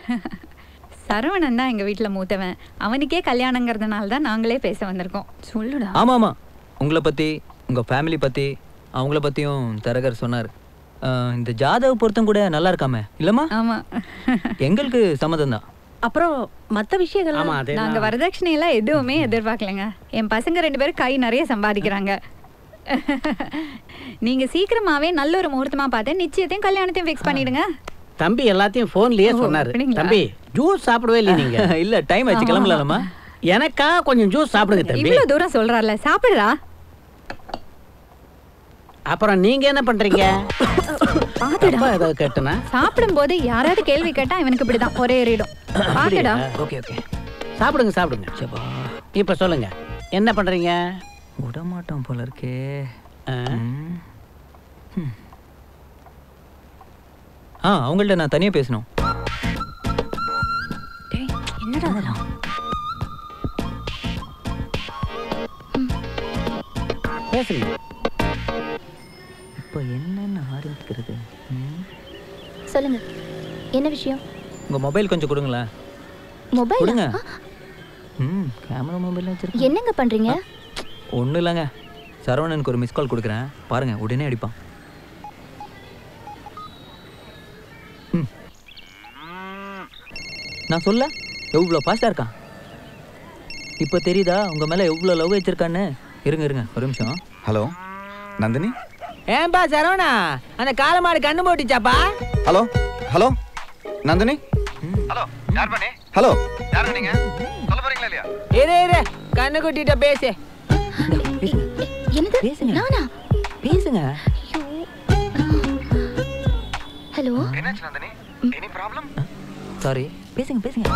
சரவணன் தான் எங்க வீட்ல மூத்தவன் அவனுக்கே கல்யாணங்கிறதுனால தான் நாங்களே பேச வந்திருக்கோம் சொல்லுடா ஆமாம் ஆமாம் உங்களை பற்றி உங்கள் ஃபேமிலி பற்றி அவங்கள பற்றியும் தரகர் சொன்னார் இந்த ஜாதக பொருத்தம் கூட நல்லா இருக்காமே இல்லைம்மா ஆமா எங்களுக்கு சம்மதம் தான் அப்புறம் மத்த விஷயங்கள் ஆமா அதே நாங்க வரதட்சணை எல்லாம் எதுவுமே எதிர்பார்க்கலங்க என் பசங்க ரெண்டு பேரும் கை நிறைய சம்பாதிக்கிறாங்க நீங்க சீக்கிரமாவே நல்ல ஒரு முகூர்த்தமா பார்த்து நிச்சயத்தையும் கல்யாணத்தையும் ஃபிக்ஸ் பண்ணிடுங்க தம்பி எல்லாத்தையும் போன்லயே ஓ, சொன்னாரு அப்படிங்களா? தம்பி ஜூஸ் சாப்பிடவே இல்லை நீங்க இல்லை டைம் ஆச்சு கிளம்பலாமா எனக்கா கொஞ்சம் ஜூஸ் சாப்பிடுங்க தம்பி இவ்வளவு தூரம் சொல்றாருல சாப்பிடுறா அப்புறம் நீங்க என்ன பண்றீங்க பாத்துடா அப்பா ஏதாவது கேட்டனா சாப்பிடும்போது யாராவது கேள்வி கேட்டா இவனுக்கு இப்படிதான் ஒரே ஏறிடும் பாத்துடா ஓகே ஓகே சாப்பிடுங்க சாப்பிடுங்க சப்பா இப்ப சொல்லுங்க என்ன பண்றீங்க விட மாட்டோம் போல இருக்கே ஆ, ம். ம். ஆ அவங்கள்ட்ட நான் தனியாக பேசணும் டேய், என்னடா அதெல்லாம் பேசுங்க இப்போ என்னென்ன ஆரம்பிக்கிறது ம். சொல்லுங்க என்ன விஷயம் உங்க மொபைல் கொஞ்சம் கொடுங்களேன் மொபைல் கொடுங்க ம் கேமரா மொபைல் வச்சிருக்கேன் என்னங்க பண்றீங்க ஒன்றும் இல்லைங்க சரவணனுக்கு ஒரு மிஸ் கால் கொடுக்குறேன் பாருங்க உடனே அடிப்பான் ம். நான் சொல்ல எவ்வளோ ஃபாஸ்ட்டாக இருக்கான் இப்போ தெரியுதா உங்கள் மேலே எவ்வளோ லவ் வச்சிருக்கான்னு இருங்க இருங்க ஒரு நிமிஷம் ஹலோ நந்தினி ஏன்பா சரவணா அந்த காலமாடு கண்ணு போட்டுச்சாப்பா ஹலோ ஹலோ நந்தினி ஹலோ யார் பண்ணி ஹலோ யார் நீங்க சொல்ல போறீங்களா இல்லையா இரு இரு கண்ணு குட்டிட்ட பேசு பேசுங்க என்னது பேசுங்க. நானா பேசுங்க ஐயோ ஹலோ என்னாச்சு நந்தினி எனி ப்ராப்ளம் சாரி பேசுங்க பேசுங்க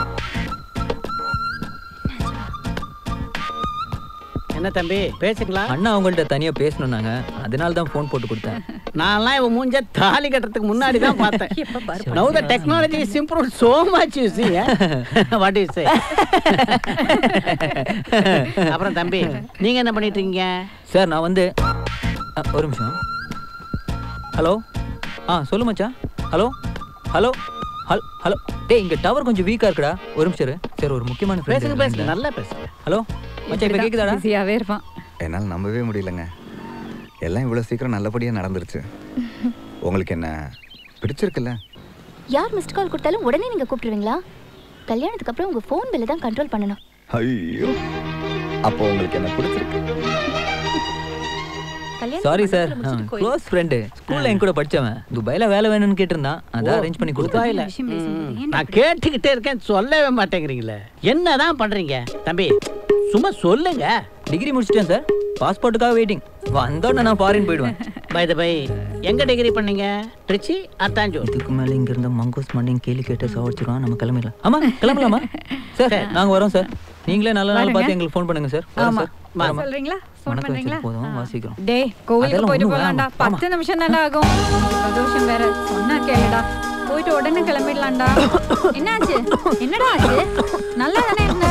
என்ன தம்பி பேசுங்களா அண்ணா அவங்கள்ட்ட தனியாக பேசணுன்னாங்க அதனால தான் ஃபோன் போட்டு கொடுத்தேன் நான்லாம் இவன் மூஞ்ச தாலி கட்டுறதுக்கு முன்னாடி தான் பார்த்தேன் now the technology is improve so much you see what you say அப்புறம் தம்பி நீங்க என்ன பண்ணிட்டு இருக்கீங்க சார் நான் வந்து அ, ஒரு நிமிஷம் ஹலோ ஆ சொல்லு மச்சான் ஹலோ ஹலோ ஹல் ஹலோ டேய் இங்க டவர் கொஞ்சம் வீக்கா இருக்குடா ஒரு நிமிஷம் இரு. சரி ஒரு முக்கியமான friend பேசுங்க பேசுங்க line ல. நல்லா பேசுங்க ஹலோ மச்சான் இப்போ கேக்குதாடா பிஸியாவே இருப்பான் என்னால் நம்பவே முடியலங்க எல்லாம் இவ்வளோ சீக்கிரம் நல்லபடியாக நடந்துருச்சு உங்களுக்கு என்ன பிடிச்சிருக்குல்ல யார் மிஸ்ட் கால் கொடுத்தாலும் உடனே நீங்க கூப்பிடுவீங்களா கல்யாணத்துக்கு அப்புறம் உங்க ஃபோன் பில்ல தான் கண்ட்ரோல் பண்ணணும் ஐயோ அப்போ உங்களுக்கு என்ன பிடிச்சிருக்கு சாரி சார் க்ளோஸ் ஃப்ரெண்டு ஸ்கூல்ல என் கூட படிச்சவன் துபாயில வேலை வேணும்னு கேட்டிருந்தான் அதான் அரேஞ்ச் பண்ணி கொடுத்தேன் துபாயில விஷயம் பேசும்போது ம், ஏன்டா நான் கேட்டுக்கிட்டே இருக்கேன் சொல்லவே மாட்டேங்கிறீங்களே என்னதான் பண்றீங்க தம்பி சும்மா சொல்லுங்க டிகிரி முடிச்சிட்டேன் சார் பாஸ்போர்ட்டுக்காக வெயிட்டிங் வந்தோடனே நான் ஃபாரின் போயிடுவேன் பை த பை எங்க டிகிரி பண்ணீங்க திருச்சி அத்தாஞ்சூர் இதுக்கு மேல இங்க இருந்த மங்கோஸ் மண்டியும் கேள்வி கேட்டு சாவடிச்சிருவான் நம்ம கிளம்பிடலாம் ஆமா கிளம்பலாமா சார் நாங்க வரோம் சார் நீங்களே நல்ல நாள் பார்த்து எங்களுக்கு ஃபோன் பண்ணுங்க சார் வரோம் ஆமா சார் வரோம். சொல்றீங்களா ஃபோன் வணக்கம் பண்றீங்களா வச்சது போதும் வாசிக்கிறோம் டேய் கோவிலுக்கு அதெல்லாம் போயிட்டு ஒண்ணும் போலாம்டா வேணாம். பத்து நிமிஷம் தானே ஆகும் பிரதோஷம் வேற சொன்னா கேளுடா போயிட்டு உடனே கிளம்பிடலாம்டா என்னாச்சு என்னடா ஆச்சு நல்லா தானே இருந்த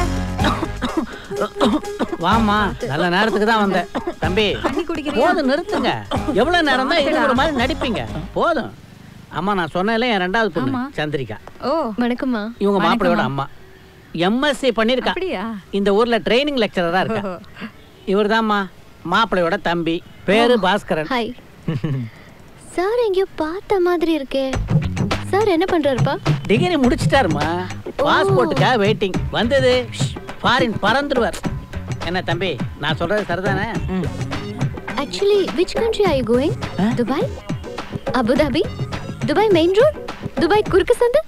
வாமா நல்ல நேரத்துக்கு தான் வந்தேன் தம்பி தண்ணி குடிக்கிறியா போதும் நிறுத்துங்க எவ்வளவு நேரம் தான் இருக்கிற மாதிரி நடிப்பீங்க போதும் அம்மா நான் சொன்னேன்ல என் ரெண்டாவது பொண்ணு ஆமா. சந்திரிகா ஓ வணக்கம்மா இவங்க வணக்கம்மா. மாப்பிள்ளையோட அம்மா எம்எஸ்சி பண்ணிருக்கா அப்படியா இந்த ஊர்ல ட்ரைனிங் லெக்சரரா இருக்கா ஓஹோ. இவர்தாம்மா மாப்பிள்ளையோட தம்பி பேரு பாஸ்கரன் ஹாய் சார் எங்கேயோ பார்த்த மாதிரி இருக்கே சார் என்ன பண்றாருப்பா டிகிரி முடிச்சிட்டாருமா பாஸ்போர்ட்டுக்காக வெயிட்டிங் வந்தது ஃபாரின் பறந்துருவார் என்ன தம்பி நான் சொல்றது சரிதானே actually which country are you going Dubai Abu Dhabi Dubai main road Dubai குறுக்கு சந்து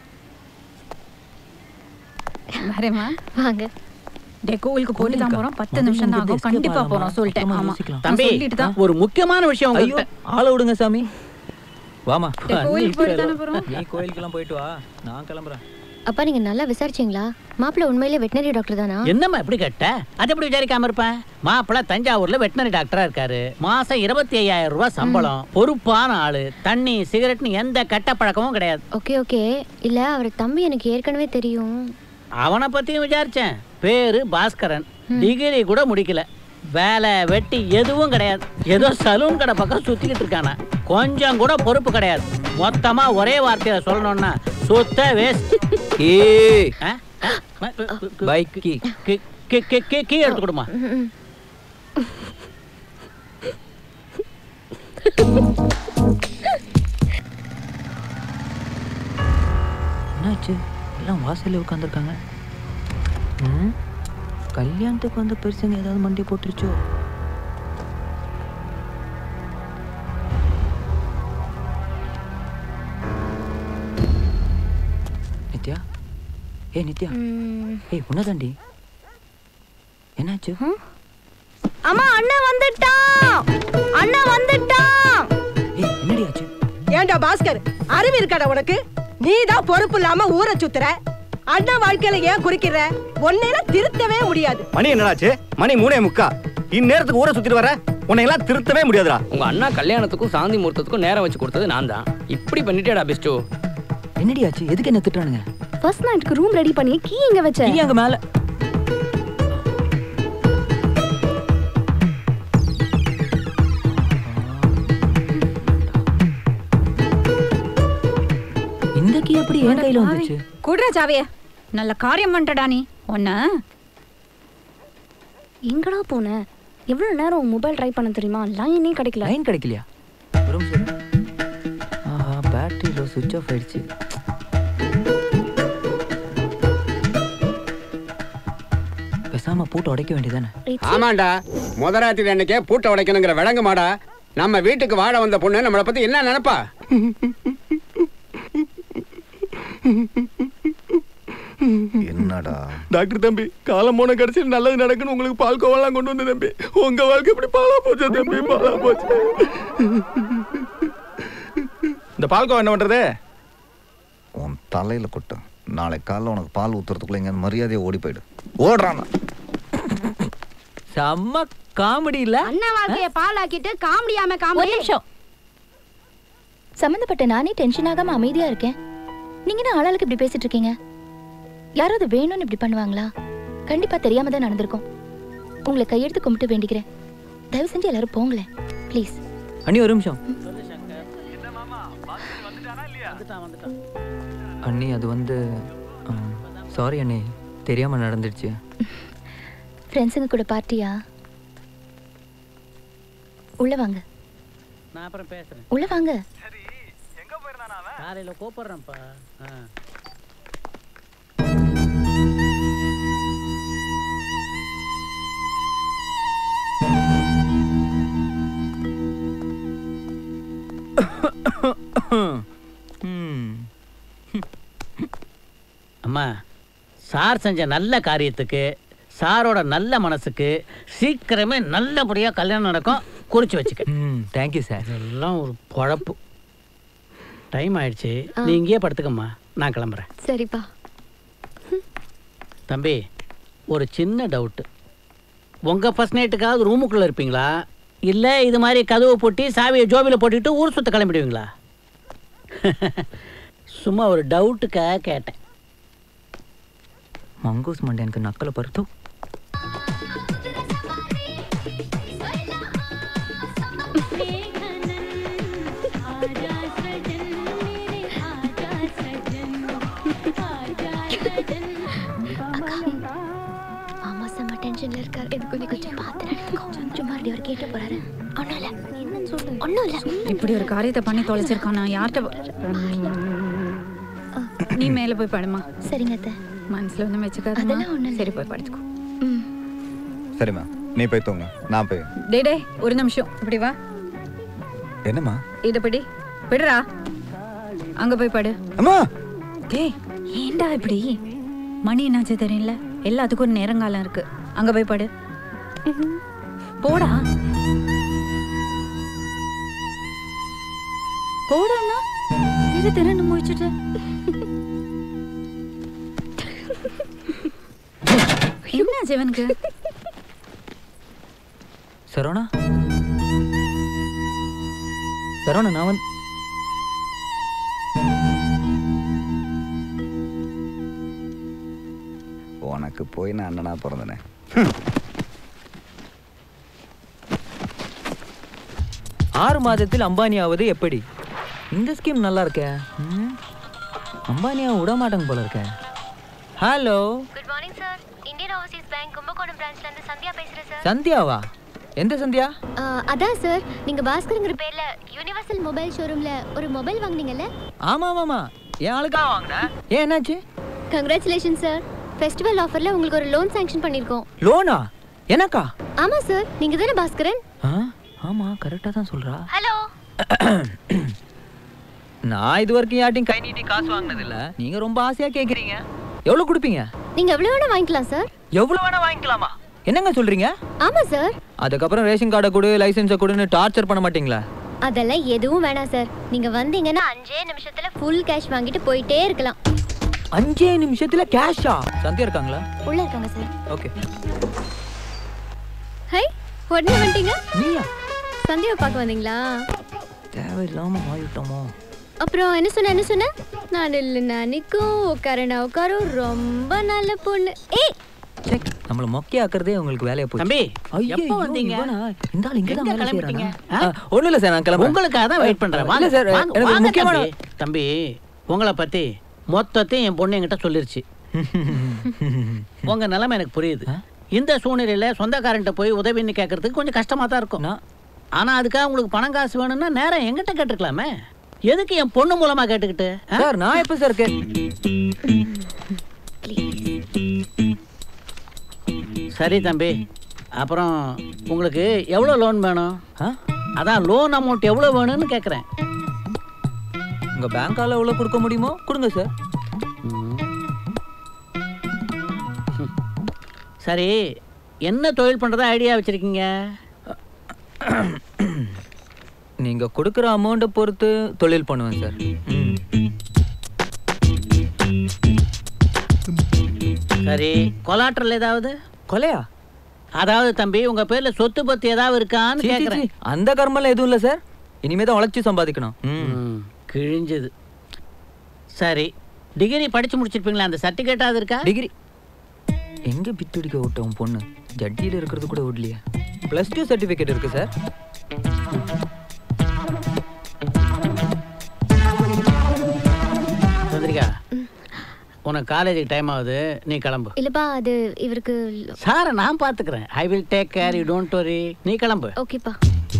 வரேம்மா வாங்க டே கோவிலுக்கு போயிட்டு தான் போறோம் பத்து நிமிஷம் தான் ஆகும் கண்டிப்பா போறோம் சொல்லிட்டேன் ஆமா தம்பி நான் சொல்லிட்டு தான் ஒரு முக்கியமான விஷயம் ஐயோ உங்ககிட்ட ஆளை விடுங்க சாமி வாமா டே, கோவிலுக்கு போயிட்டு தானே போறோம் நீ கோயிலுக்கெல்லாம் போயிட்டு வா நான் கிளம்புறேன் அப்பா நீங்க நல்லா விசாரிச்சீங்களா மாப்பிள்ளை உண்மையிலே வெட்டினரி டாக்டர் தானா என்னம்மா எப்படி கேட்ட அது எப்படி விசாரிக்காம இருப்பேன் மாப்பிள்ள தஞ்சாவூர்ல வெட்டினரி டாக்டரா இருக்காரு மாசம் இருபத்தி ஐயாயிரம் ரூபாய் சம்பளம் பொறுப்பான ஆளு தண்ணி சிகரெட்னு எந்த கெட்ட பழக்கமும் கிடையாது ஓகே ஓகே இல்ல அவர் தம்பி எனக்கு ஏற்கனவே தெரியும் அவனை பத்தியும் விசாரிச்சேன் பேரு பாஸ்கரன் டிகிரி கூட முடிக்கல வேலை வெட்டி எதுவும் கிடையாது ஏதோ சலூன் கடை பக்கம் சுத்திக்கிட்டு இருக்கானா கொஞ்சம் கூட பொறுப்பு கிடையாது மொத்தமா ஒரே வார்த்தையில சொல்லணும்னா சுத்த வேஸ்ட் ஏய் ஆ? ஆ? Bike key key- key- key- key- key key கொடுமா என்னாச்சு எல்லாம் வாசல்ல உட்காந்துருக்காங்க ம் கல்யாணத்துக்கு வந்த பெருசுங்க ஏதாவது மண்டி போட்டுருச்சோ நித்யா ஏய் நித்யா ஏய் உன்னதாண்டி என்னாச்சு அம்மா அண்ணா வந்துட்டான் அண்ணா வந்துட்டான் ஏய் என்னடி ஆச்சு ஏண்டா பாஸ்கர் அறிவு இருக்காடா உனக்கு நீ தான் பொறுப்பு இல்லாம ஊரை சுத்துற அண்ணா வாழ்க்கையில ஏன் குறிக்கிற உன்னையில திருத்தவே முடியாது மணி என்னடாச்சு மணி மூணே முக்கா இந்நேரத்துக்கு ஊரை சுத்திட்டு வர உன்னை எல்லாம் திருத்தவே முடியாதுடா உங்க அண்ணா கல்யாணத்துக்கும் சாந்தி முகூர்த்தத்துக்கும் நேரம் வச்சு கொடுத்தது நான் தான் இப்படி பண்ணிட்டேடா பெஸ்டோ என்னடி ஆச்சு எதுக்கு என்ன திட்டுறானுங்க ஃபர்ஸ்ட் நைட்டுக்கு ரூம் ரெடி பண்ணி கீ எங்க வச்ச நீ அங்க மேல இந்த கீ எப்படி என் கையில வந்துச்சு குடுற சாவிய நல்ல காரியம் பண்ணிட்டடா நீ ஒன்ன எங்கடா போன எவ்வளவு நேரம் உன் மொபைல் ட்ரை பண்ண தெரியுமா லைனே கிடைக்கல லைன் கிடைக்கலையா ஒரு நிமிஷம் இரு. ஆஹா பேட்டரி லோ சுவிட்ச் ஆஃப் ஆயிடுச்சு பேசாம பூட்டை உடைக்க வேண்டியதானே ஆமாண்டா முதராத்திரி அன்னைக்கே பூட்டை உடைக்கணுங்கிற விளங்க மாடா நம்ம வீட்டுக்கு வாழ வந்த பொண்ணு நம்மளை பத்தி என்ன நினைப்பா என்னடா டாக்டர் தம்பி காலம் போன கடைசியில் நல்லது நடக்குன்னு உங்களுக்கு பால் கோவெல்லாம் கொண்டு வந்து தம்பி உங்க வாழ்க்கை இப்படி பாலா போச்சு தம்பி பாலா போச்சு இந்த பால்கோவா என்ன பண்றது உன் தலையில கொட்டு நாளை காலைல உனக்கு பால் ஊத்துறதுக்குள்ள எங்க மரியாதையை ஓடி போயிடு ஓடுறான் செம்ம காமெடி இல்ல அண்ணா வாழ்க்கைய பாலாக்கிட்டு காமெடியாம ஒரு காமெடி நிமிஷம் சம்பந்தப்பட்ட நானே டென்ஷன் ஆகாம அமைதியா இருக்கேன் நீங்க என்ன ஆளாளுக்கு இப்படி பேசிட்டு இருக்கீங்க யாராவது வேணும்னு இப்படி பண்ணுவாங்களா கண்டிப்பா தெரியாம தான் நடந்திருக்கும் உங்களை கையெடுத்து கும்பிட்டு வேண்டிக்கிறேன் தயவு செஞ்சு எல்லாரும் போங்களேன் ப்ளீஸ் அண்ணி ஒரு நிமிஷம் அண்ணி அது வந்து சாரி அண்ணி தெரியாம நடந்துடுச்சு ஃப்ரெண்ட்ஸுங்க கூட பார்ட்டியா உள்ள வாங்க நான் அப்புறம் பேசுறேன் உள்ள வாங்க காலையில கூப்பிடுறேன்ப்பா ஆ. ம் அம்மா சார் செஞ்ச நல்ல காரியத்துக்கு சாரோட நல்ல மனசுக்கு சீக்கிரமே நல்லபடியா கல்யாணம் நடக்கும் குறிச்சு வச்சுக்க ம் தேங்க்யூ சார் இதெல்லாம் ஒரு பொழப்பு டைம் ஆயிடுச்சு நீ இங்கேயே படுத்துக்கம்மா நான் கிளம்புறேன் சரிப்பா தம்பி ஒரு சின்ன டவுட்டு உங்கள் ஃபர்ஸ்ட் நைட்டுக்காவது ரூமுக்குள்ளே இருப்பீங்களா இல்லை இது மாதிரி கதவை பூட்டி சாவியை ஜோபியில் போட்டுக்கிட்டு ஊர் சுத்த கிளம்பிடுவீங்களா சும்மா ஒரு டவுட்டுக்காக கேட்டேன் மங்கூஸ் மண்டே எனக்கு நக்கலை பருத்தோ மாமா செம்ம டென்ஷன்ல இருக்காரு இது கொஞ்சம் கொஞ்சம் பார்த்து நடந்துக்கோ சும்மா அப்படி அவர் கேட்டு போறாரு ஒண்ணும் இல்ல என்னன்னு சொல்லு ஒண்ணும் இல்ல இப்படி ஒரு காரியத்தை பண்ணி தொலைச்சிருக்கான் நான் யார்கிட்ட போ- நீ மேல போய் படுமா சரிங்க அத்தை மனசுல ஒண்ணும் வச்சுக்காத அதெல்லாம் ஒண்ணும் இல்ல. சரி போய் படுத்துக்கோ ம் சரிம்மா நீ போய் தூங்க நான் போய் டே டே ஒரு நிமிஷம் இப்படி வா என்னம்மா இத பிடி விடுறா அங்க போய் படு அம்மா டேய் ஏன்டா இப்படி மணி என்னாச்சு தெரியல எல்லாத்துக்கும் ஒரு நேரங்காலம் இருக்கு அங்க போய் படு போடா போடாண்ணா திரு திருன்னு முடிச்சுட்டு என்னாச்சு இவனுக்கு சரவணா சரவணா நான் வந்து உனக்கு போய் நான் அண்ணனா பிறந்தனே ஆறு மாதத்தில் அம்பானி ஆவது எப்படி இந்த ஸ்கீம் நல்லா இருக்கே ம்? அம்பானியா விட மாட்டாங்க போல இருக்கே hello good morning sir Indian Overseas Bank Kumbakonam பிரான்ச்ல இருந்து சந்தியா பேசுறேன் சார் சந்தியாவா எந்த சந்தியா அதான் சார் நீங்க பாஸ்கர்ங்கிற பேர்ல யுனிவர்சல் மொபைல் ஷோரூம்ல ஒரு மொபைல் வாங்குனீங்கல்ல ஆமா ஆமாமா என் ஆளுக்கா வாங்கினேன் ஏன் என்னாச்சு கங்க்ராச்சுலேஷன் சார் ஃபெஸ்டிவல் ஆஃபர்ல உங்களுக்கு ஒரு லோன் சாங்ஷன் பண்ணிருக்கோம் லோனா எனக்கா ஆமா சார் நீங்க தானே பாஸ்கரன் ஆ ஆமா கரெக்டா தான் சொல்றா ஹலோ நான் இது வரைக்கும் யார்ட்டையும் கை நீட்டி காசு வாங்கினது இல்ல நீங்க ரொம்ப ஆசையா கேக்குறீங்க எவ்வளவு கொடுப்பீங்க நீங்க எவ்வளவு வேணா வாங்கிக்கலாம் சார் எவ்வளவு வேணா வாங்கிக்கலாமா என்னங்க சொல்றீங்க ஆமா சார் அதுக்கப்புறம் ரேஷன் கார்டை கொடு லைசென்ஸை கொடுன்னு டார்ச்சர் பண்ண மாட்டீங்களா அதெல்லாம் எதுவும் வேணாம் சார் நீங்க வந்தீங்கன்னா அஞ்சே நிமிஷத்துல ஃபுல் கேஷ் வாங்கிட்டு போயிட்டே இருக்கலாம் அஞ்சே நிமிஷத்துல கேஷா சந்தியா இருக்காங்களா உள்ள இருக்காங்க சார் ஓகே ஹை உடனே வந்துட்டீங்க நீயா சந்தியாவை பார்க்க வந்தீங்களா தேவையில்லாம வாங்கிட்டோமோ அப்புறம் என்ன சொன்ன என்ன சொன்ன நான் இல்லை நினைக்கும் உட்காரனா உட்காரும் ரொம்ப நல்ல பொண்ணு ஏய் நம்மள மொக்கை ஆக்குறதே உங்களுக்கு வேலையா போச்சு தம்பி, ஐயோ, எப்போ ஐயோ, வந்தீங்க? இவனா? இந்த ஆள் இங்க தான் எங்க வேலை கிளம்பிட்டீங்க? செய்யறானா? ஆ, ஒண்ணும் இல்ல சார் நான் கிளம்புறேன் உங்களுக்காக தான் வெயிட் பண்றேன் வாங்க இல்ல சார் வாங்க, எனக்கு வாங்க முக்கியமான தம்பி. தம்பி உங்களை பத்தி மொத்தத்தையும் என் பொண்ணு என்கிட்ட சொல்லிருச்சு உங்க நிலைமை எனக்கு புரியுது இந்த சூழ்நிலையில சொந்தக்காரன்ட்ட போய் உதவின்னு கேட்கறதுக்கு கொஞ்சம் கஷ்டமா தான் இருக்கும் ஆனா அதுக்காக உங்களுக்கு பணம் காசு வேணும்னா நேரம் எங்கிட்ட கேட்டுக்கலாமே எதுக்கு என் பொண்ணு மூலமா கேட்டுக்கிட்டு ஆ? சார் நான் எப்ப சார் கே சரி தம்பி அப்புறம் உங்களுக்கு எவ்வளோ லோன் வேணும் அதான் லோன் அமௌண்ட் எவ்வளோ வேணும்னு கேட்குறேன் உங்க பேங்கால எவ்வளவு கொடுக்க முடியுமோ கொடுங்க சார் சரி என்ன தொழில் பண்ணுறதா ஐடியா வச்சுருக்கீங்க நீங்க கொடுக்குற அமௌண்ட்டை பொறுத்து தொழில் பண்ணுவேன் சார் ம். சரி கொலாட்ரல் ஏதாவது கொலையா அதாவது தம்பி உங்க பேர்ல சொத்து பத்து ஏதாவது இருக்கான்னு சீ, சீ, கேட்குறேன் சீ, அந்த கர்மெல்லாம் எதுவும் இல்ல சார் இனிமே தான் உழைச்சி சம்பாதிக்கணும் ம். கிழிஞ்சது சரி டிகிரி படிச்சு முடிச்சிருப்பீங்களா அந்த சர்டிஃபிகேட்டாவது இருக்கா டிகிரி எங்க பிட்டுடிக்க விட்ட உன் பொண்ணு ஜட்டியில இருக்கிறது கூட விடலையே ப்ளஸ் டூ சர்டிஃபிகேட் இருக்கு சார் சந்திரிகா உனக்கு காலேஜுக்கு டைம் ஆகுது நீ கிளம்பு இல்லப்பா அது இவருக்கு சாரை நான் பார்த்துக்கிறேன் I will take care you don't worry நீ கிளம்பு ஓகேப்பா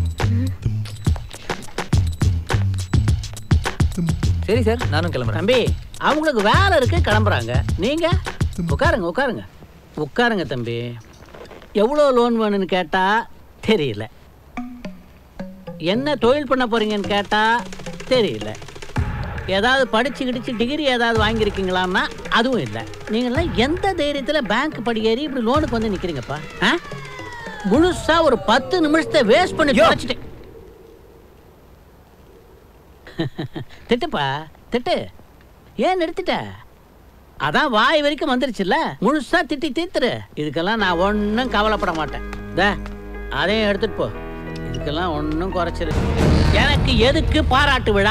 சரி சார் நானும் கிளம்புறேன் தம்பி அவங்களுக்கு வேலை இருக்கு கிளம்புறாங்க நீங்க உட்காருங்க உட்காருங்க உட்காருங்க தம்பி எவ்வளோ லோன் வேணும்னு கேட்டா தெரியல என்ன தொழில் பண்ண போறீங்கன்னு கேட்டா தெரியல ஏதாவது படிச்சு கிடிச்சு டிகிரி ஏதாவது வாங்கியிருக்கீங்களான்னா அதுவும் இல்லை நீங்களாம் எந்த தைரியத்தில் பேங்க் படியேறி இப்படி லோனுக்கு வந்து நிற்கிறீங்கப்பா ஆ முழுசா ஒரு பத்து நிமிஷத்தை வேஸ்ட் பண்ணி தொலைச்சிட்டேன் திட்டுப்பா திட்டு ஏன் நிறுத்திட்ட அதான் வாய் வரைக்கும் வந்துருச்சுல்ல முழுசா திட்டி தீர்த்துரு இதுக்கெல்லாம் நான் ஒன்றும் கவலைப்பட மாட்டேன் தே அதையும் எடுத்துட்டு போ இதுக்கெல்லாம் ஒன்றும் குறைச்சிரு எனக்கு எதுக்கு பாராட்டு விழா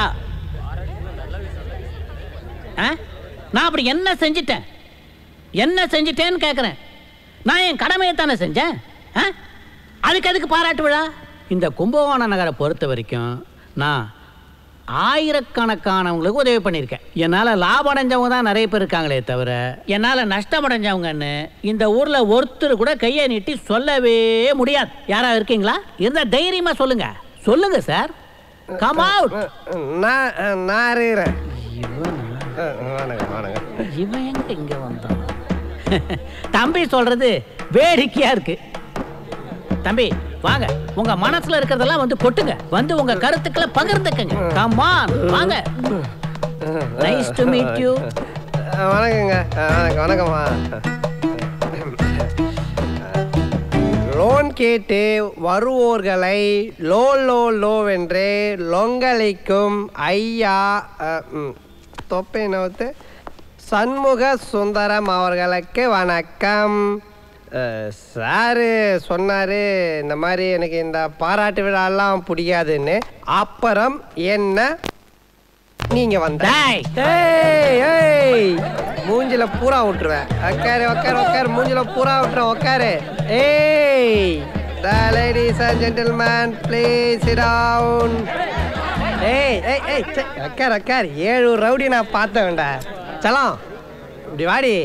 ஆ நான் அப்படி என்ன செஞ்சிட்டேன் என்ன செஞ்சிட்டேன்னு கேட்குறேன் நான் என் கடமையை தானே செஞ்சேன் ஆ அதுக்கு எதுக்கு பாராட்டு விழா இந்த கும்பகோண நகரை பொறுத்த வரைக்கும் நான் ஆயிரக்கணக்கானவங்களுக்கு உதவி பண்ணியிருக்கேன் என்னால் லாபம் அடைஞ்சவங்க தான் நிறைய பேர் இருக்காங்களே தவிர என்னால் நஷ்டம் அடைஞ்சவங்கன்னு இந்த ஊரில் ஒருத்தர் கூட கையை நீட்டி சொல்லவே முடியாது யாரா இருக்கீங்களா இருந்தால் தைரியமாக சொல்லுங்க சொல்லுங்க சார் கம் அவுட் நான் நான் இருக்கிறேன் வணக்கம் வணக்கம் இவன் எங்க இங்க வந்தான் தம்பி சொல்றது வேடிக்கையா இருக்கு தம்பி வாங்க உங்க மனசுல இருக்கிறதெல்லாம் வந்து கொட்டுங்க வந்து உங்க கருத்துக்களை பகிர்ந்துக்கங்க கமான் வாங்க நைஸ் டு மீட் யூ வணக்கங்க வணக்கம் வணக்கம்மா லோன் கேட்டு வருவோர்களை லோ லோ லோவென்று லொங்கலிக்கும் ஐயா அஹ், ம், தொப்பை நோத்து சண்முக சுந்தரம் அவர்களுக்கு வணக்கம் அஹ், சாரு சொன்னாரு இந்த மாதிரி எனக்கு இந்த பாராட்டு விழாலாம் பிடிக்காதுன்னு அப்புறம் என்ன நீங்க வந்த ஏய் ஏய் மூஞ்சில பூரா விட்டுருவேன் உக்காரு உக்காரு உக்காரு மூஞ்சில பூரா விட்டுருவேன் உக்காரு ஏய் The ladies and gentlemen, please sit down. ஏய் ஏய் ஏய் ச்சே, உக்காரு உக்காரு ஏழு ரவுடி நான் பார்த்தேன்டா சலாம் இப்படி வாடி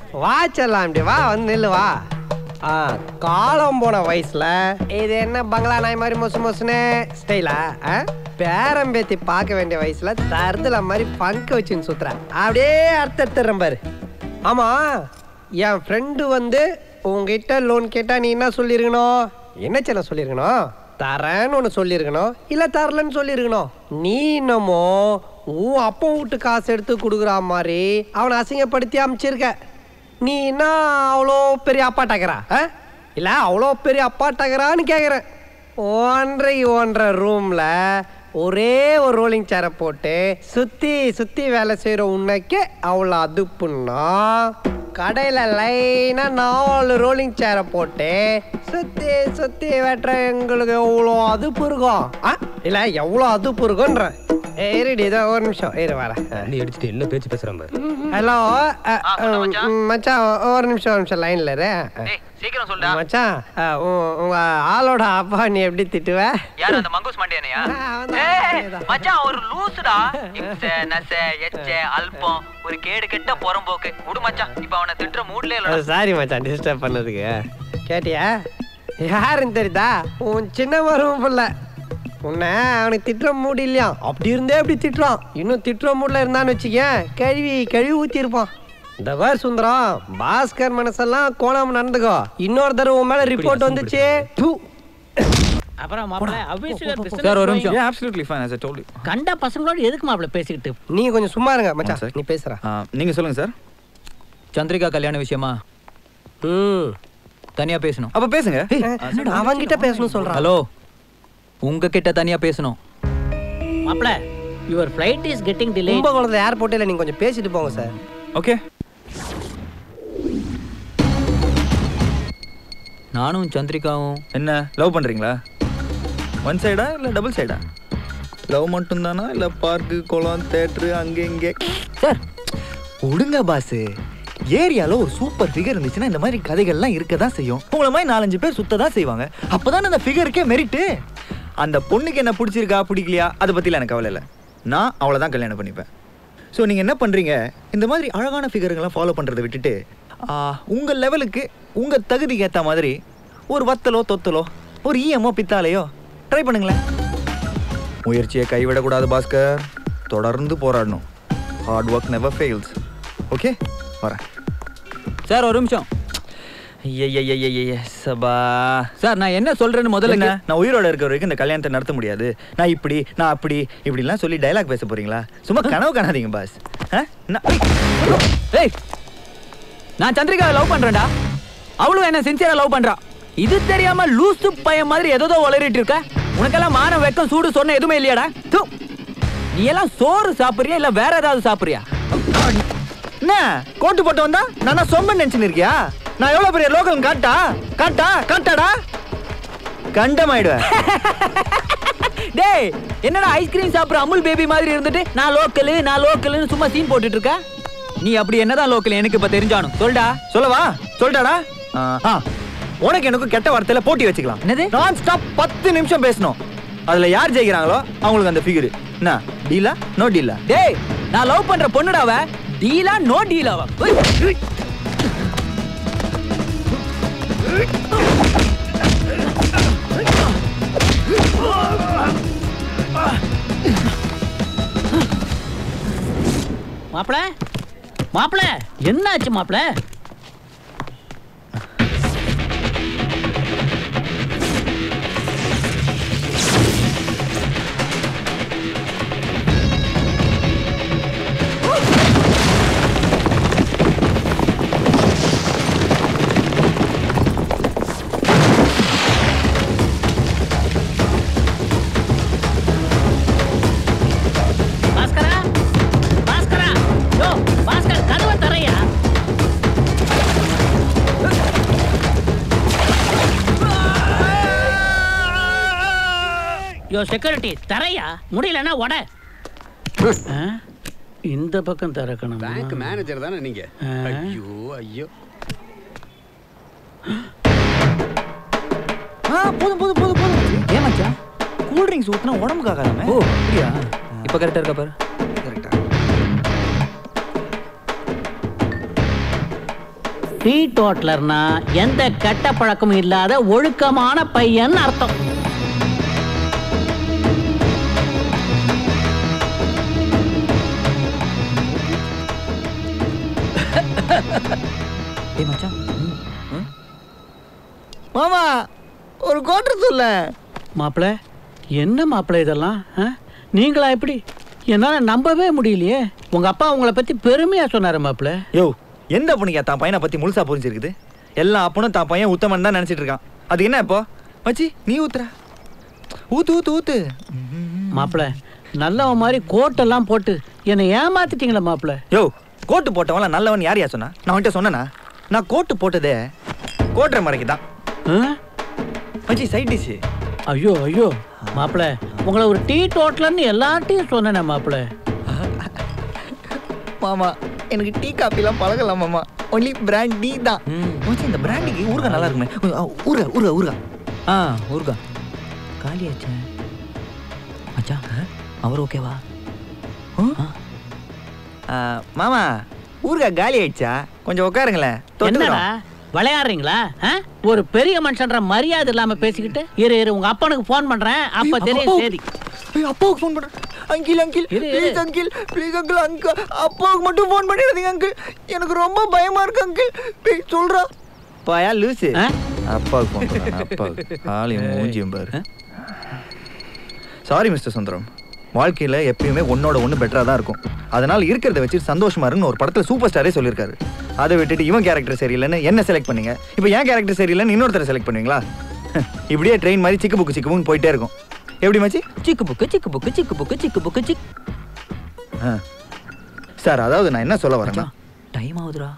வா செல்லாம் இப்படி வா வந்து நில்லு வா ஆ காலம் போன வயசுல இது என்ன பங்களா நாய் மாதிரி மொசு மொசுன்னு ஸ்டைலா பேரம் பேத்தி பார்க்க வேண்டிய வயசுல தருதல மாதிரி பங்கு வச்சுன்னு சுத்துறேன் அப்படியே அர்த்த எடுத்துறேன் பாரு ஆமா என் ஃப்ரெண்டு வந்து உங்ககிட்ட லோன் கேட்டா நீ என்ன சொல்லியிருக்கணும் என்ன சின்ன சொல்லியிருக்கணும் தரேன்னு ஒன்று சொல்லியிருக்கணும் இல்லை தரலன்னு சொல்லியிருக்கணும் நீ என்னமோ உன் அப்பா வீட்டு காசு எடுத்து கொடுக்குற மாதிரி அவனை அசிங்கப்படுத்தி அமைச்சிருக்க நீ என்ன அவ்வளோ பெரிய அப்பாட்டாக்கிறா ஆ இல்லை அவ்வளோ பெரிய அப்பாட்டாக்கிறான்னு கேட்குறேன் ஒன்றரை ஒன்றரை ரூமில் ஒரே ஒரு ரோலிங் சேரை போட்டு சுற்றி சுற்றி வேலை செய்கிற உன்னைக்கு அவ்வளோ அதுப்புன்னா கடையில் லைனாக நாலு ரோலிங் சேரை போட்டு சுற்றி சுற்றி வெட்டுற எங்களுக்கு எவ்வளோ அதுப்பு இருக்கும் ஆ இல்லை எவ்வளோ அதுப்பு இருக்குன்ற ஏறிடி இதோ ஒரு நிமிஷம் ஏறு வரேன் நீ அடிச்சுட்டு என்ன பேச்சு பேசுறான் பாரு ஹலோ மச்சான் ஒரு நிமிஷம் ஒரு நிமிஷம் லைன்ல இரு சீக்கிரம் சொல்டா மச்சான் அஹ், உ- உங்க ஆளோட அப்பா நீ எப்படி திட்டுவ யார் அந்த மங்கூஸ் மண்டியனையா மச்சான் ஒரு லூசுடா இம்ச நச எச்ச அல்பம் ஒரு கேடு கெட்ட புறம்போக்கு விடு மச்சான் இப்ப அவனை திட்டுற மூட்ல இல்ல சாரி மச்சான் டிஸ்டர்ப் பண்ணதுக்கு கேட்டியா யாருன்னு தெரியுதா உன் சின்ன மருமன் புள்ள உன்னை அவனுக்கு திட்டுற மூடு இல்லையா அப்படி இருந்தே அப்படி திட்டுறான் இன்னும் திட்டுற மூடில் இருந்தான்னு வச்சுக்கேன் கழுவி கழுவி ஊற்றிருப்பான் இந்த பார் சுந்தரம் பாஸ்கர் மனசெல்லாம் கோணாம நடந்துக்கோ இன்னொரு தடவை உன் மேல ரிப்போர்ட் வந்துச்சு தூ. அப்புறம் மாப்பிள்ள obviously சார் ஒரு business நிமிஷம் going. absolutely fine as I told you கண்ட பசங்களோட எதுக்கு மாப்பிள்ள பேசிக்கிட்டு நீங்க கொஞ்சம் சும்மா இருங்க மச்சான் நீ பேசுற நீங்க சொல்லுங்க சார் சந்திரிகா கல்யாண விஷயமா ம் தனியா பேசணும் அப்ப பேசுங்க அவன்கிட்ட பேசணும் சொல்றான் ஹலோ உங்ககிட்ட தனியா பேசணும் மாப்பிள்ள your flight is getting delay கும்பகோணத்துல ஏர்போர்ட்டில் நீங்க கொஞ்சம் பேசிட்டு போங்க சார் ஓகே நானும் சந்திரிகாவும் என்ன லவ் பண்றீங்களா ஒன் சைடா இல்ல டபுள் சைடா லவ் மட்டும் தானா இல்ல பார்க்கு குளம் தேட்டரு அங்கே இங்கே சார் விடுங்க பாஸ் ஏரியால ஒரு சூப்பர் ஃபிகர் இருந்துச்சுன்னா இந்த மாதிரி கதைகள்லாம் இருக்க தான் செய்யும் உங்களை மாதிரி நாலஞ்சு பேர் சுத்த தான் செய்வாங்க அப்பதான் அந்த ஃபிகருக்கே மெரிட்டு அந்த பொண்ணுக்கு என்ன பிடிச்சிருக்கா பிடிக்கலையா அதை பற்றிலாம் எனக்கு கவலை இல்லை நான் அவளை தான் கல்யாணம் பண்ணிப்பேன் ஸோ நீங்கள் என்ன பண்ணுறீங்க இந்த மாதிரி அழகான ஃபிகருங்கெல்லாம் ஃபாலோ பண்ணுறதை விட்டுட்டு உங்கள் லெவலுக்கு உங்கள் தகுதிக்கு ஏற்ற மாதிரி ஒரு வத்தலோ தொத்தலோ ஒரு ஈயமோ பித்தாலையோ ட்ரை பண்ணுங்களேன் முயற்சியை கைவிடக்கூடாது பாஸ்கர் தொடர்ந்து போராடணும் hard work never fails okay வரேன் சார் ஒரு நிமிஷம் ஐயய்யய்யய்யய்ய, சபா சார் நான் என்ன சொல்றேன்னு முதல்ல என்ன? கே- நான் உயிரோட இருக்கிற வரைக்கும் இந்த கல்யாணத்தை நடத்த முடியாது நான் இப்படி நான் அப்படி இப்படிலாம் சொல்லி டயலாக் பேச போறீங்களா சும்மா கனவு காணாதீங்க பாஸ் ஆ? நான்- ஏய் நான் சந்திரிகாவை லவ் பண்றேன்டா அவளும் என்ன சின்சியரா லவ் பண்றா இது தெரியாம லூசு பையன் மாதிரி ஏதோ உளறிட்டு இருக்க உனக்கெல்லாம் மானம் வெக்கம் சூடு சொன்ன எதுவுமே இல்லையாடா தூ. நீ எல்லாம் சோறு சாப்பிடுறியா இல்ல வேற ஏதாவது சாப்பிடுறியா என்ன கோட்டு போட்டு வந்தா நான் சொம்பன் நினைச்சுன்னு இருக்கியா நான் எவ்வளவு பெரிய லோக்கல் காட்டா காட்டா காட்டாடா கண்டமாயிடுவேன் டேய் என்னடா ஐஸ்கிரீம் சாப்பிடுற அமுல் பேபி மாதிரி இருந்துட்டு நான் லோக்கலு நான் லோக்கல்னு சும்மா சீன் போட்டுட்டு இருக்க நீ அப்படி என்னதான் லோக்கல் எனக்கு இப்ப தெரிஞ்சானும் சொல்டா சொல்லவா சொல்லிட்டாடா ஆ உனக்கு எனக்கு கெட்ட வார்த்தையில போட்டி வச்சுக்கலாம் என்னது நான் ஸ்டாப் பத்து நிமிஷம் பேசணும் அதுல யார் ஜெயிக்கிறாங்களோ அவங்களுக்கு அந்த ஃபிகர் என்ன டீலா நோ டீலா டேய் நான் லவ் பண்ற பொண்ணுடாவ டீலா நோ டீலாவா மாப்பிள மாப்பிள என்னாச்சு மாப்பிள பாஸ்கரா பாஸ்கரா யோ பாஸ்கர் கதவை தரையா யோ செக்யூரிட்டி தரையா முடியலன்னா உட ஆ? இந்த பக்கம் திறக்கணும் பேங்க் மேனேஜர் தானே நீங்க ஐயோ ஐயோ ஆ போதும் போதும் போதும் போதும் ஏன் மச்சான் கூல் ட்ரிங்க்ஸ் ஊத்துனா உடம்புக்கு ஆகாதாமே ஓ அப்படியா இப்ப கரெக்டா இருக்கா பாரு கரெக்டா டீ டோட்டலர்னா எந்த கெட்ட பழக்கமும் இல்லாத ஒழுக்கமான பையன் அர்த்தம் டேய் மச்சான் மாமா ஒரு கோட்டர் சொல்ல மாப்பிள என்ன மாப்பிள இதெல்லாம் ஆ? நீங்களா எப்படி என்னால நம்பவே முடியலையே உங்க அப்பா உங்களை பத்தி பெருமையா சொன்னாரு மாப்பிள யோ எந்த பொண்ணுக்கா தான் பையனை பத்தி முழுசா புரிஞ்சிருக்குது எல்லா அப்பனும் தான் பையன் உத்தமன் தான் நினைச்சிட்டு இருக்கான் அது என்ன இப்போ மச்சி நீ ஊத்துற ஊத்து ஊத்து ஊத்து மாப்பிள நல்லவன் மாதிரி கோட்டெல்லாம் போட்டு என்னை ஏமாத்திட்டீங்களா மாப்பிள யோ கோட்டு போட்டவன்ல நல்லவன் யார் யா சொன்னா நான் உன்கிட்ட சொன்னேனா நான் கோட்டு போட்டதே கோட்டுற மறைக்கு தான் மச்சி சைட் டிஷ் ஐயோ ஐயோ மாப்பிள உங்களை ஒரு டீ டோட்டலர்னு எல்லார்ட்டையும் சொன்னேனே மாப்பிள மாமா எனக்கு டீ காப்பிலாம் பழகலாம் மாமா ஒன்லி பிராண்ட் டீ தான் மச்சி இந்த பிராண்டிக்கு ஊறுகாய் நல்லா இருக்குமே ஊறுகா ஊறுகா ஊறுகா ஆ ஊர்கா காலியாச்சே மச்சான் அவர் ஓகேவா மாமா ஊறுகாய் காலி ஆயிடுச்சா கொஞ்சம் உட்காருங்களேன் என்னடா தொட்டுக்கிறோம். விளையாடுறீங்களா ஆ? ஒரு பெரிய மனுஷன்ற மரியாதை இல்லாம பேசிக்கிட்டு இரு இரு உங்க அப்பனுக்கு போன் பண்றேன் அப்ப ஐயோ, தெரியும் அப்பா. சரி ஐயோ, அப்பாவுக்கு ஃபோன் பண்றேன் அங்கிள் அங்கிள் இரு, இரு. Please uncle please uncle uncle அப்பாவுக்கு மட்டும் ஃபோன் பண்ணிடாதீங்க அங்கிள் எனக்கு ரொம்ப பயமா இருக்கு அங்கிள் ப்ளீஸ் சொல்றா பாயா லூசு அப்பாவுக்கு ஃபோன் பண்ணா அப்பாவுக்கு ஆளையும் மூஞ்சியும் பாரு சாரி மிஸ்டர் சுந்தரம் வாழ்க்கையில் எப்பயுமே ஒன்னோட ஒன்று பெட்டராக தான் இருக்கும் அதனால் இருக்கிறத வச்சு சந்தோஷமா இருன்னு ஒரு படத்தில் சூப்பர் ஸ்டாரே சொல்லியிருக்காரு அதை விட்டுட்டு இவன் கேரக்டர் சரியில்லைன்னு என்ன செலக்ட் பண்ணீங்க இப்போ ஏன் கேரக்டர் சரியில்லைன்னு இன்னொருத்தரை செலக்ட் பண்ணுவீங்களா இப்படியே ட்ரெயின் மாதிரி சிக்கு புக்கு சிக்கு புக்கு போயிட்டே இருக்கும் எப்படி மச்சி சிக்கு புக்கு சிக்கு புக்கு சிக்கு புக்கு சிக்கு புக்கு சிக் ஆ. சார் அதாவது நான் என்ன சொல்ல வரேன்னா டைம் ஆகுதுடா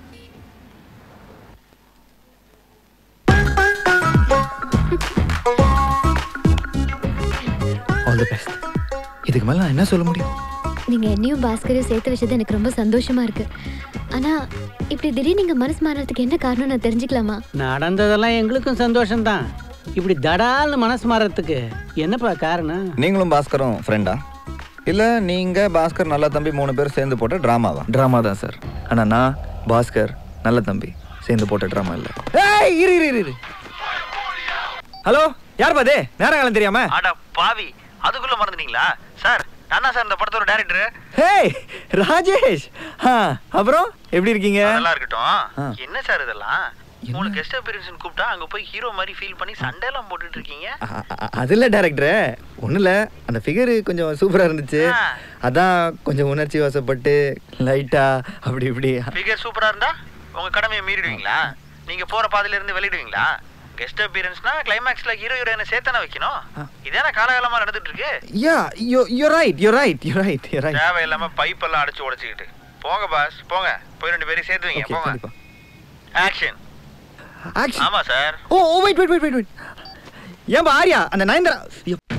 ஆல் தி பெஸ்ட் இதுக்கு மேலே நான் என்ன சொல்ல முடியும் நீங்க என்னையும் பாஸ்கரையும் சேர்த்து வச்சது எனக்கு ரொம்ப சந்தோஷமா இருக்கு ஆனா இப்படி திடீர்னு நீங்க மனசு மாறதுக்கு என்ன காரணம் நான் தெரிஞ்சுக்கலாமா நடந்ததெல்லாம் எங்களுக்கும் சந்தோஷம்தான் இப்படி தடால்னு மனசு மாறத்துக்கு என்னப்பா காரணம் நீங்களும் பாஸ்கரும் ஃப்ரெண்டா இல்ல நீங்க பாஸ்கர் நல்ல தம்பி மூணு பேர் சேர்ந்து போட்ட டிராமாவா ட்ராமா தான் சார் ஆனால் நான் பாஸ்கர் நல்ல தம்பி சேர்ந்து போட்ட ட்ராமா இல்லை ஏய் இரு இரு இரு, இரு ஹலோ யார் பாதே நேரம் காலம் தெரியாம அட பாவி அதுக்குள்ள மறந்துட்டீங்களா சார் நானா சார் இந்த படத்தோட டைரக்டர் ஹேய் ராஜேஷ் ஆ அப்புறம் எப்படி இருக்கீங்க நல்லா இருக்கட்டும் என்ன சார் இதெல்லாம் உங்களுக்கு கெஸ்ட் அப்பியரன்ஸ் கூப்பிட்டா அங்க போய் ஹீரோ மாதிரி ஃபீல் பண்ணி சண்டை எல்லாம் போட்டுட்டு இருக்கீங்க அதில் டேரக்டரே ஒன்றும் இல்லை அந்த ஃபிகர் கொஞ்சம் சூப்பராக இருந்துச்சு அதான் கொஞ்சம் உணர்ச்சி வசப்பட்டு லைட்டாக அப்படி இப்படி ஃபிகர் சூப்பரா இருந்தா உங்க கடமையை மீறிடுவீங்களா நீங்க போற பாதையில இருந்து வெளியிடுவீங்களா கெஸ்ட் அப்பியரன்ஸ்னா கிளைமேக்ஸ்ல ஹீரோ ஹீரோயினை சேர்த்தானே வைக்கணும் இதான காலகாலமா நடந்துட்டு இருக்கு யா யோ you right you right you right you right தேவையில்லாம பைப் எல்லாம் அடிச்சு உடைச்சுக்கிட்டு போங்க பாஸ் போங்க போய் ரெண்டு பேரும் சேர்த்து வைங்க Okay, போங்க கண்டிப்பா. ஆக்ஷன் ஆக்ஷன் ஆமா sir oh oh wait wait wait wait ஏன்பா ஆர்யா அந்த நயன்தரா ஐயோ,